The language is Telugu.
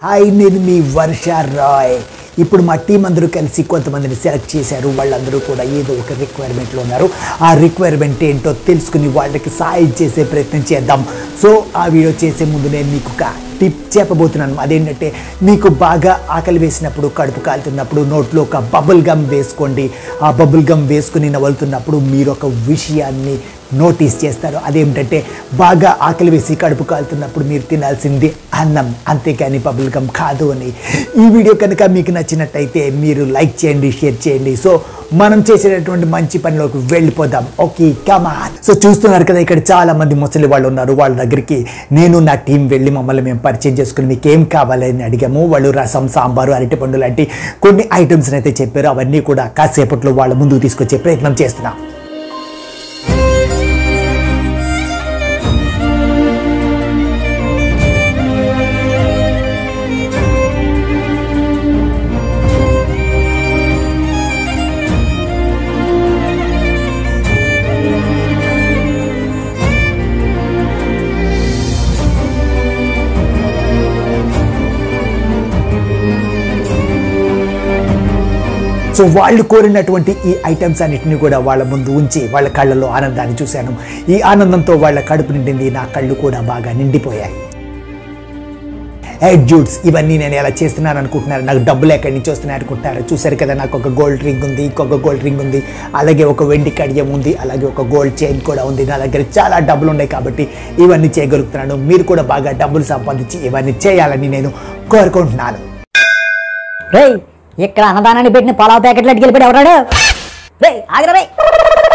హాయ్ నేను మీ వర్ష రాయ్ ఇప్పుడు మా టీం అందరూ కలిసి కొంతమందిని సెలెక్ట్ చేశారు వాళ్ళందరూ కూడా ఏదో ఒక రిక్వైర్మెంట్లో ఉన్నారు ఆ రిక్వైర్మెంట్ ఏంటో తెలుసుకుని వాళ్ళకి సాయం చేసే ప్రయత్నం చేద్దాం సో ఆ వీడియో చేసే ముందు నేను మీకు ఒక టిప్ చెప్పబోతున్నాను అదేంటంటే మీకు బాగా ఆకలి వేసినప్పుడు కడుపు కాలుతున్నప్పుడు నోట్లో ఒక బబుల్ గమ్ వేసుకోండి ఆ బబుల్ గమ్ వేసుకుని నవ్వులుతున్నప్పుడు మీరు ఒక విషయాన్ని నోటీస్ చేస్తారు అదేమిటంటే బాగా ఆకలి వేసి కడుపు కాలుతున్నప్పుడు మీరు తినాల్సింది అన్నం అంతేకాని బబుల్ గమ్ కాదు అని ఈ వీడియో కనుక మీకు నచ్చినట్టయితే మీరు లైక్ చేయండి షేర్ చేయండి సో మనం చేసేటటువంటి మంచి పనిలోకి వెళ్ళిపోదాం ఓకే కమాన్ సో చూస్తున్నారు కదా ఇక్కడ చాలా మంది ముసలి వాళ్ళు ఉన్నారు వాళ్ళ దగ్గరికి నేను నా టీం వెళ్ళి మమ్మల్ని మేము పరిచయం చేసుకుని మీకు ఏం కావాలని అడిగాము వాళ్ళు రసం సాంబారు అరటిపండు లాంటి కొన్ని ఐటమ్స్ అయితే చెప్పారు అవన్నీ కూడా కాసేపట్లో వాళ్ళ ముందుకు తీసుకొచ్చే ప్రయత్నం చేస్తున్నాం సో వాళ్ళు కోరినటువంటి ఈ ఐటమ్స్ అన్నిటిని కూడా వాళ్ళ ముందు ఉంచి వాళ్ళ కళ్ళలో ఆనందాన్ని చూశాను ఈ ఆనందంతో వాళ్ళ కడుపు నిండింది నా కళ్ళు కూడా బాగా నిండిపోయాయి హెడ్ జూట్స్ ఇవన్నీ నేను ఎలా చేస్తున్నాను అనుకుంటున్నారు నాకు డబ్బులు ఎక్కడి నుంచి వస్తున్నాయి అనుకుంటున్నారు చూసారు కదా నాకు ఒక గోల్డ్ రింగ్ ఉంది ఇంకొక గోల్డ్ రింగ్ ఉంది అలాగే ఒక వెండి కడియం ఉంది అలాగే ఒక గోల్డ్ చైన్ కూడా ఉంది నా దగ్గర చాలా డబ్బులు ఉన్నాయి కాబట్టి ఇవన్నీ చేయగలుగుతున్నాను మీరు కూడా బాగా డబ్బులు సంపాదించి ఇవన్నీ చేయాలని నేను కోరుకుంటున్నాను రేయ్ ఇక్కడ అన్నదానాన్ని పెట్టిన పొలావ్ ప్యాకెట్లు అట్టుకెళ్ళిపోయి ఎవరాడు రేయ్ ఆగరా రేయ్